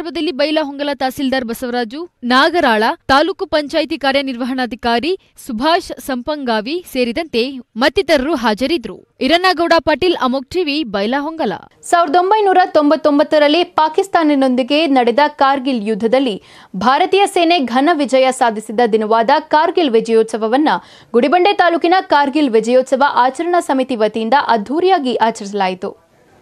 ಕಾರ್ಯಕ್ರಮದಲ್ಲಿ ಬೈಲಹೊಂಗಲ ತಹಸೀಲ್ದಾರ್ ಬಸವರಾಜು ನಾಗರಾಳ ತಾಲೂಕು ಪಂಚಾಯಿತಿ ಕಾರ್ಯನಿರ್ವಹಣಾಧಿಕಾರಿ ಸುಭಾಷ್ ಸಂಪಂಗಾವಿ ಸೇರಿದಂತೆ ಮತ್ತಿತರರು ಹಾಜರಿದ್ದರು ಇರನ್ನಗೌಡ ಪಾಟೀಲ್ ಅಮೋಕ್ ಟಿವಿ ಬೈಲಹೊಂಗಲ ಸಾವಿರದ ಒಂಬೈನೂರ ತೊಂಬತ್ತೊಂಬತ್ತರಲ್ಲಿ ಪಾಕಿಸ್ತಾನದೊಂದಿಗೆ ನಡೆದ ಕಾರ್ಗಿಲ್ ಯುದ್ಧದಲ್ಲಿ ಭಾರತೀಯ ಸೇನೆ ಘನ ವಿಜಯ ಸಾಧಿಸಿದ ದಿನವಾದ ಕಾರ್ಗಿಲ್ ವಿಜಯೋತ್ಸವವನ್ನ ಗುಡಿಬಂಡೆ ತಾಲೂಕಿನ ಕಾರ್ಗಿಲ್ ವಿಜಯೋತ್ಸವ ಆಚರಣಾ ಸಮಿತಿ ವತಿಯಿಂದ ಅದ್ದೂರಿಯಾಗಿ ಆಚರಿಸಲಾಯಿತು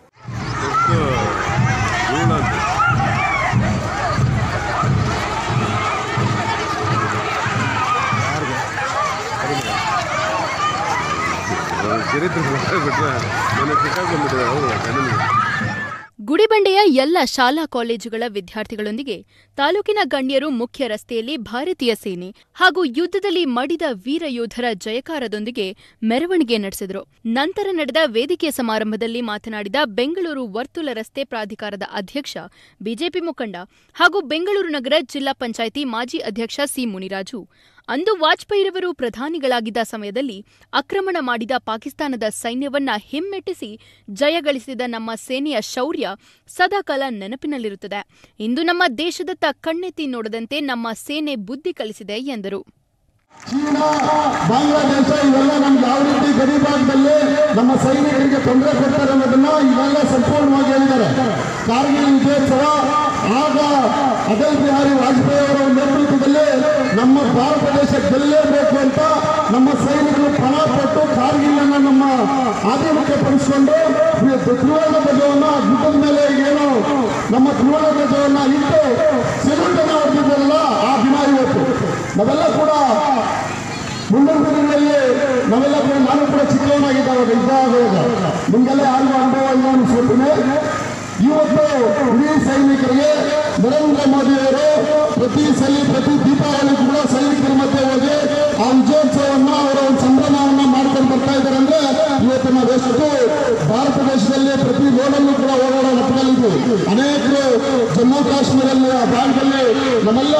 ಚರಿತ್ರೆ ಬಿಟ್ರೆ ನನಗೆ ಸಿಕ್ಕಾಕೊಂಡ್ಬಿಟ್ಟಿದೆ ಹೌದು ಕಣ್ಣಿಗೆ ಗುಡಿಬಂಡೆಯ ಎಲ್ಲ ಶಾಲಾ ಕಾಲೇಜುಗಳ ವಿದ್ಯಾರ್ಥಿಗಳೊಂದಿಗೆ ತಾಲೂಕಿನ ಗಣ್ಯರು ಮುಖ್ಯ ರಸ್ತೆಯಲ್ಲಿ ಭಾರತೀಯ ಸೇನೆ ಹಾಗೂ ಯುದ್ಧದಲ್ಲಿ ಮಡಿದ ವೀರ ಯೋಧರ ಜಯಕಾರದೊಂದಿಗೆ ಮೆರವಣಿಗೆ ನಡೆಸಿದರು ನಂತರ ನಡೆದ ವೇದಿಕೆ ಸಮಾರಂಭದಲ್ಲಿ ಮಾತನಾಡಿದ ಬೆಂಗಳೂರು ವರ್ತುಲ ರಸ್ತೆ ಪ್ರಾಧಿಕಾರದ ಅಧ್ಯಕ್ಷ ಬಿಜೆಪಿ ಮುಖಂಡ ಹಾಗೂ ಬೆಂಗಳೂರು ನಗರ ಜಿಲ್ಲಾ ಪಂಚಾಯಿತಿ ಮಾಜಿ ಅಧ್ಯಕ್ಷ ಸಿ ಮುನಿರಾಜು ಅಂದು ವಾಜಪೇಯಿರವರು ಪ್ರಧಾನಿಗಳಾಗಿದ್ದ ಸಮಯದಲ್ಲಿ ಆಕ್ರಮಣ ಮಾಡಿದ ಪಾಕಿಸ್ತಾನದ ಸೈನ್ಯವನ್ನ ಹಿಮ್ಮೆಟ್ಟಿಸಿ ಜಯಗಳಿಸಿದ ನಮ್ಮ ಸೇನೆಯ ಶೌರ್ಯ ಸದಾಕಾಲ ನೆನಪಿನಲ್ಲಿರುತ್ತದೆ ಇಂದು ನಮ್ಮ ದೇಶದತ್ತ ಕಣ್ಣೆತ್ತಿ ನೋಡದಂತೆ ನಮ್ಮ ಸೇನೆ ಬುದ್ಧಿ ಕಲಿಸಿದೆ ಎಂದರು ಚೀನಾ ಬಾಂಗ್ಲಾದೇಶ ಇವೆಲ್ಲ ನಮ್ಗೆ ಯಾವ ರೀತಿ ಗಡಿ ಭಾಗದಲ್ಲಿ ನಮ್ಮ ಸೈನಿಕರಿಗೆ ತೊಂದರೆ ಕೊಡ್ತಾರೆ ಅನ್ನೋದನ್ನ ಇವೆಲ್ಲ ಸಂಪೂರ್ಣವಾಗಿ ಹೇಳಿದ್ದಾರೆ ಕಾರ್ಗಿಲ್ ವಿಜಯೋತ್ಸವ ಆಗ ಅಟಲ್ ಬಿಹಾರಿ ವಾಜಪೇಯಿ ಅವರ ನೇತೃತ್ವದಲ್ಲಿ ನಮ್ಮ ಭಾರತ ದೇಶ ಗೆಲ್ಲಲೇಬೇಕು ಅಂತ ನಮ್ಮ ಸೈನಿಕರು ಪಣ ಪಟ್ಟು ಕಾರ್ಗಿಲ್ ಅನ್ನ ನಮ್ಮ ಆಧೀನಕ್ಕೆ ಪಡಿಸಿಕೊಂಡು ತ್ರಿವರ್ಣ ಧ್ವಜವನ್ನ ಯುದ್ಧದ ಮೇಲೆ ಏನು ನಮ್ಮ ತ್ರಿವರ್ಣ ಧ್ವಜವನ್ನ ಇಟ್ಟು ಸಿಗುಂಟನ್ನು ಹೊಡೆದಿದ್ದಾರಲ್ಲ ಆ ದಿನ ಇವತ್ತು ನಾವೆಲ್ಲ ಕೂಡ ಮುಂದಿನ ದಿನಗಳಲ್ಲಿ ನಾವೆಲ್ಲ ಕೂಡ ನಾನು ಕೂಡ ಚಿಕ್ಕವನಾಗಿದ್ದಾಗ ಯುದ್ಧ ಆಗುವಾಗ ನಿಮಗೆಲ್ಲ ಯಾರಿಗೂ ಅನುಭವ ಇಲ್ಲ ಅನಿಸ್ಕೊತೀನಿ ಇವತ್ತು ಇಡೀ ಸೈನಿಕರಿಗೆ ನರೇಂದ್ರ ಮೋದಿ ಅವರು ಪ್ರತಿ ಸಲ ಪ್ರತಿ ದೀಪಾವಳಿ ಕೂಡ ಸೈನಿಕರ ಮಧ್ಯೆ ಹೋಗಿ ಆ ವಿಜಯೋತ್ಸವನ್ನ ಅವರ ಒಂದು ಸಂಭ್ರಮವನ್ನ ಮಾಡ್ಕೊಂಡು ಬರ್ತಾ ಇದ್ದಾರೆ ಅಂದ್ರೆ ಇವತ್ತು ನಾವೆಷ್ಟು ಭಾರತ ದೇಶದಲ್ಲಿ ಪ್ರತಿ ರೋಡಲ್ಲೂ ಕೂಡ ಓಡಾಡೋ ನೆಪಗಳಿದ್ವಿ ಅನೇಕರು ಜಮ್ಮು ಕಾಶ್ಮೀರಲ್ಲಿ ಆ ಭಾಗದಲ್ಲಿ ನಮ್ಮೆಲ್ಲ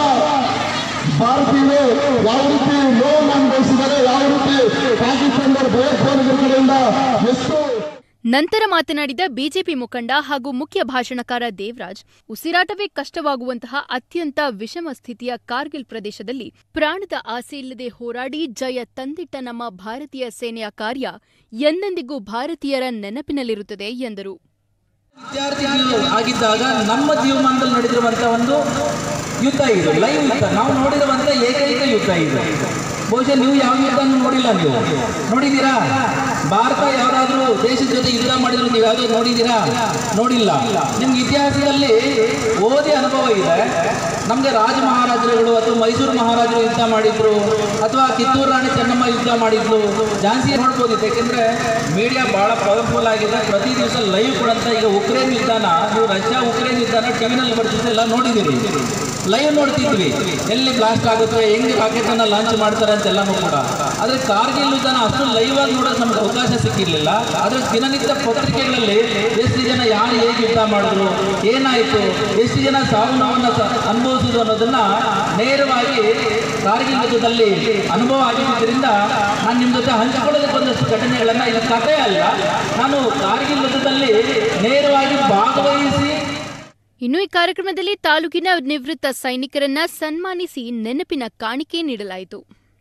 ಭಾರತೀಯರು ಯಾವ ರೀತಿ ನೋವನ್ನು ಅನುಭವಿಸಿದ್ದಾರೆ ಯಾವ ರೀತಿ ಪಾಕಿಸ್ತಾನದ ಭಯೋತ್ಪಾದಕರ ಕಡೆಯಿಂದ ಎಷ್ಟು ನಂತರ ಮಾತನಾಡಿದ ಬಿಜೆಪಿ ಮುಖಂಡ ಹಾಗೂ ಮುಖ್ಯ ಭಾಷಣಕಾರ ದೇವರಾಜ್ ಉಸಿರಾಟವೇ ಕಷ್ಟವಾಗುವಂತಹ ಅತ್ಯಂತ ವಿಷಮ ಸ್ಥಿತಿಯ ಕಾರ್ಗಿಲ್ ಪ್ರದೇಶದಲ್ಲಿ ಪ್ರಾಣದ ಆಸೆಯಿಲ್ಲದೆ ಹೋರಾಡಿ ಜಯ ತಂದಿಟ್ಟ ನಮ್ಮ ಭಾರತೀಯ ಸೇನೆಯ ಕಾರ್ಯ ಎಂದೆಂದಿಗೂ ಭಾರತೀಯರ ನೆನಪಿನಲ್ಲಿರುತ್ತದೆ ಎಂದರು ವಿದ್ಯಾರ್ಥಿ ಆಗಿದ್ದಾಗ ನಮ್ಮ ಜೀವಮಾನದಲ್ಲಿ ನಡೆದಿರುವಂತಹ ಒಂದು ಯುದ್ಧ ಇದು ಲೈವ್ ಯುದ್ಧ ನಾವು ನೋಡಿರುವಂತ ಏಕೈಕ ಯುದ್ಧ ಇದು ಬಹುಶಃ ನೀವು ಯಾವ ಯುದ್ಧ ನೋಡಿಲ್ಲ ನೀವು ನೋಡಿದ್ದೀರಾ ಭಾರತ ಯಾವ್ದಾದ್ರು ದೇಶದ ಜೊತೆ ಯುದ್ಧ ಮಾಡಿದ್ರು ನೀವು ಯಾವ್ದು ನೋಡಿದ್ದೀರಾ ನೋಡಿಲ್ಲ ನಿಮ್ಗೆ ಇತಿಹಾಸದಲ್ಲಿ ಓದಿ ಅನುಭವ ಇದೆ ನಮ್ಗೆ ರಾಜ ಮಹಾರಾಜರುಗಳು ಅಥವಾ ಮೈಸೂರು ಮಹಾರಾಜರು ಯುದ್ಧ ಮಾಡಿದ್ರು ಅಥವಾ ಕಿತ್ತೂರು ರಾಣಿ ಚೆನ್ನಮ್ಮ ಯುದ್ಧ ಮಾಡಿದ್ರು ಝಾನ್ಸಿ ನೋಡ್ಬೋದಿತ್ತು ಯಾಕೆಂದ್ರೆ ಮೀಡಿಯಾ ಬಹಳ ಪವರ್ಫುಲ್ ಆಗಿದೆ ಪ್ರತಿ ದಿವಸ ಲೈವ್ ಕೊಡಂತ ಈಗ ಉಕ್ರೇನ್ ಯುದ್ಧನ ನೀವು ರಷ್ಯಾ ಉಕ್ರೇನ್ ಯುದ್ಧನ ಟಿವಿನಲ್ಲಿ ಬರ್ತಿದ್ರೆ ಎಲ್ಲ ನೋಡಿದ್ದೀರಿ ಲೈವ್ ನೋಡ್ತಿದ್ವಿ ಎಲ್ಲಿ ಬ್ಲಾಸ್ಟ್ ಆಗುತ್ತೆ ಹೆಂಗೆ ರಾಕೆಟ್ ಅನ್ನ ಲಾಂಚ್ ಮಾಡ್ತಾರೆ ಅಂತೆಲ್ಲನೂ ಕೂಡ ಆದ್ರೆ ಕಾರ್ಗಿಲ್ ಯುದ್ಧನ ಅಷ್ಟು ಲೈವ್ ಆಗಿ ನೋಡೋಕೆ ನಮ್ಗೆ ಅವಕಾಶ ಸಿಕ್ಕಿರ್ಲಿಲ್ಲ ಆದ್ರೆ ದಿನನಿತ್ಯ ಪತ್ರಿಕೆಗಳಲ್ಲಿ ಎಷ್ಟು ಜನ ಯಾರು ಹೇಗೆ ಯುದ್ಧ ಮಾಡಿದ್ರು ಏನಾಯ್ತು ಎಷ್ಟು ಜನ ಸಾವು ನೋವನ್ನ ಸ- ಅನುಭವಿಸಿದ್ರು ಅನ್ನೋದನ್ನ ನೇರವಾಗಿ ಕಾರ್ಗಿಲ್ ಯುದ್ಧದಲ್ಲಿ ಅನುಭವ ಆಗಿದ್ದರಿಂದ ನಾನು ನಿಮ್ಮ ಜೊತೆ ಹಂಚಿಕೊಳ್ಳೋದಕ್ಕೆ ಒಂದಷ್ಟು ಘಟನೆಗಳನ್ನ ಇದು ಕಥೆ ಅಲ್ಲ ನಾನು ಕಾರ್ಗಿಲ್ ಯುದ್ಧದಲ್ಲಿ ನೇರವಾಗಿ ಭಾಗವಹಿಸಿ ಇನ್ನು ಈ ಕಾರ್ಯಕ್ರಮದಲ್ಲಿ ತಾಲೂಕಿನ ನಿವೃತ್ತ ಸೈನಿಕರನ್ನ ಸನ್ಮಾನಿಸಿ ನೆನಪಿನ ಕಾಣಿಕೆ ನೀಡಲಾಯಿತು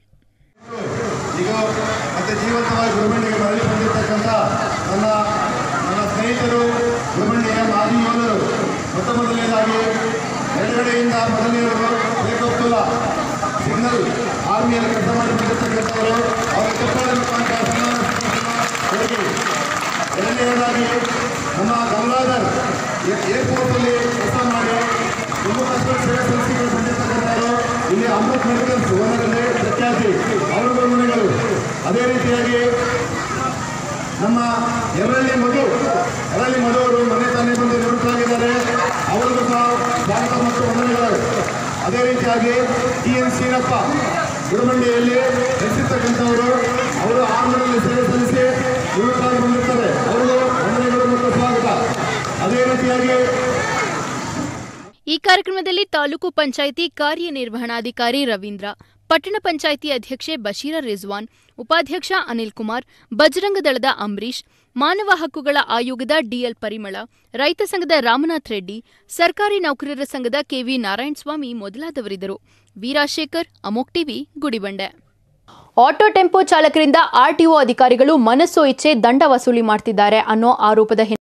ಈಗ ಮತ್ತೆ ಜೀವಂತವಾಗಿ ಗುರುಮಂಡಿಗೆ ಮರಳಿ ಬಂದಿರತಕ್ಕಂಥ ನನ್ನ ನನ್ನ ಸ್ನೇಹಿತರು ಗುರುಮಂಡಿಯ ಮಾಜಿ ಯೋಧರು ಮೊತ್ತ ಮೊದಲನೇದಾಗಿ ಎಡಗಡೆಯಿಂದ ಮೊದಲನೆಯವರು ಬೇಕೋಪ್ತುಲ್ಲ ಸಿಗ್ನಲ್ ಆರ್ಮಿಯಲ್ಲಿ ಕೆಲಸ ಮಾಡಿ ಬಂದಿರತಕ್ಕಂಥವರು ಅವರ ಚಪ್ಪಾಳೆ ಮುಖಾಂತರ ಸನ್ಮಾನ ಕೊಡಿ. ಎರಡನೆಯದಾಗಿ ನಮ್ಮ ಗಂಗಾಧರ್ ಏರ್ಪೋರ್ಟಲ್ಲಿ ಕೆಲಸ ಮಾಡಿ ಜಮ್ಮು ಕಾಶ್ಮೀರ ಸೇವೆ ಸಲ್ಲಿಸಿಕೊಂಡು ಬಂದಿರತಕ್ಕಂಥವರು ಇಲ್ಲಿ ಅಮೃತ್ ಮೆಡಿಕಲ್ಸ್ ಓನರಲ್ಲಿ ಪ್ರಖ್ಯಾತಿ ಅವರುಗಳ ಮನೆಗಳು ಅದೇ ರೀತಿಯಾಗಿ ನಮ್ಮ ಎರಳ್ಳಿ ಮಧು ಎರಳ್ಳಿ ಮಧು ಅವರು ಮನೆ ತಾನೇ ಬಂದು ನಿವೃತ್ತರಾಗಿದ್ದಾರೆ ಅವರಿಗೂ ಸಹ ಸ್ವಾಗತ ಮತ್ತು ವಂದನೆಗಳು ಅದೇ ರೀತಿಯಾಗಿ ಟಿ ಎನ್ ಶ್ರೀರಪ್ಪ ಗುರುಮಂಡಿಯಲ್ಲಿ ನೆಲೆಸಿರ್ತಕ್ಕಂಥವರು ಅವರು ಆರ್ಮನಲ್ಲಿ ಸೇವೆ ಸಲ್ಲಿಸಿ ನಿವೃತ್ತರಾಗಿ ಬಂದಿರ್ತಾರೆ ಅವರಿಗೂ ವಂದನೆಗಳು ಮತ್ತು ಸ್ವಾಗತ ಅದೇ ರೀತಿಯಾಗಿ ಈ ಕಾರ್ಯಕ್ರಮದಲ್ಲಿ ತಾಲೂಕು ಪಂಚಾಯಿತಿ ಕಾರ್ಯನಿರ್ವಹಣಾಧಿಕಾರಿ ರವೀಂದ್ರ ಪಟ್ಟಣ ಪಂಚಾಯಿತಿ ಅಧ್ಯಕ್ಷೆ ಬಶೀರ ರಿಜ್ವಾನ್ ಉಪಾಧ್ಯಕ್ಷ ಅನಿಲ್ ಕುಮಾರ್ ಬಜರಂಗ ದಳದ ಅಂಬರೀಶ್ ಮಾನವ ಹಕ್ಕುಗಳ ಆಯೋಗದ ಡಿಎಲ್ ಪರಿಮಳ ರೈತ ಸಂಘದ ರಾಮನಾಥ್ ರೆಡ್ಡಿ ಸರ್ಕಾರಿ ನೌಕರರ ಸಂಘದ ಕೆವಿ ನಾರಾಯಣಸ್ವಾಮಿ ಮೊದಲಾದವರಿದ್ದರು ವೀರಾಶೇಖರ್ ಅಮೋಕ್ ಟಿವಿ ಗುಡಿಬಂಡೆ ಆಟೋ ಟೆಂಪೋ ಚಾಲಕರಿಂದ ಆರ್ಟಿಒ ಅಧಿಕಾರಿಗಳು ಮನಸ್ಸೋ ಇಚ್ಛೆ ದಂಡ ವಸೂಲಿ ಮಾಡ್ತಿದ್ದಾರೆ ಅನ್ನೋ ಆರೋಪದ